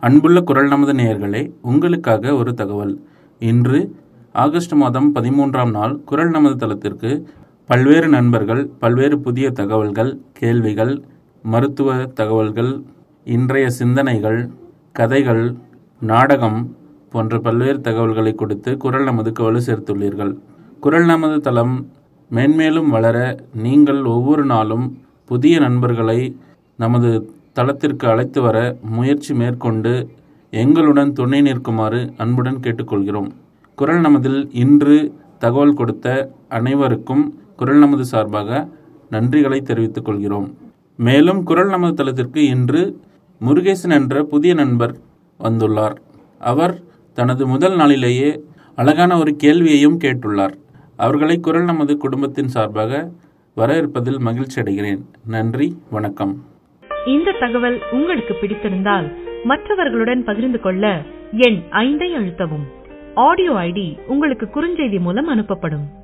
அன்புள்ள குரல் நமது நேயர்களே உங்களுக்காக ஒரு தகவல் இன்று ஆகஸ்ட் மாதம் பதிமூன்றாம் நாள் குரல் நமது தளத்திற்கு பல்வேறு நண்பர்கள் பல்வேறு புதிய தகவல்கள் கேள்விகள் மருத்துவ தகவல்கள் இன்றைய சிந்தனைகள் கதைகள் நாடகம் போன்ற பல்வேறு தகவல்களை கொடுத்து குரல் நமதுக்கு வலு சேர்த்துள்ளீர்கள் குரல் நமது தளம் மேன்மேலும் வளர நீங்கள் ஒவ்வொரு நாளும் புதிய நண்பர்களை நமது தளத்திற்கு அழைத்து வர முயற்சி மேற்கொண்டு எங்களுடன் துணை நிற்குமாறு அன்புடன் கேட்டுக்கொள்கிறோம் குரல் நமதில் இன்று தகவல் கொடுத்த அனைவருக்கும் குரல் நமது சார்பாக நன்றிகளை தெரிவித்துக் கொள்கிறோம் மேலும் குரல் நமது தளத்திற்கு இன்று முருகேசன் என்ற புதிய நண்பர் வந்துள்ளார் அவர் தனது முதல் நாளிலேயே அழகான ஒரு கேள்வியையும் கேட்டுள்ளார் அவர்களை குரல் நமது குடும்பத்தின் சார்பாக வர இருப்பதில் மகிழ்ச்சி அடைகிறேன் நன்றி வணக்கம் இந்த தகவல் உங்களுக்கு பிடித்திருந்தால் மற்றவர்களுடன் பகிர்ந்து கொள்ள எண் ஐந்தை அழுத்தவும் ஆடியோ ஐடி உங்களுக்கு குறுஞ்செய்தி மூலம் அனுப்பப்படும்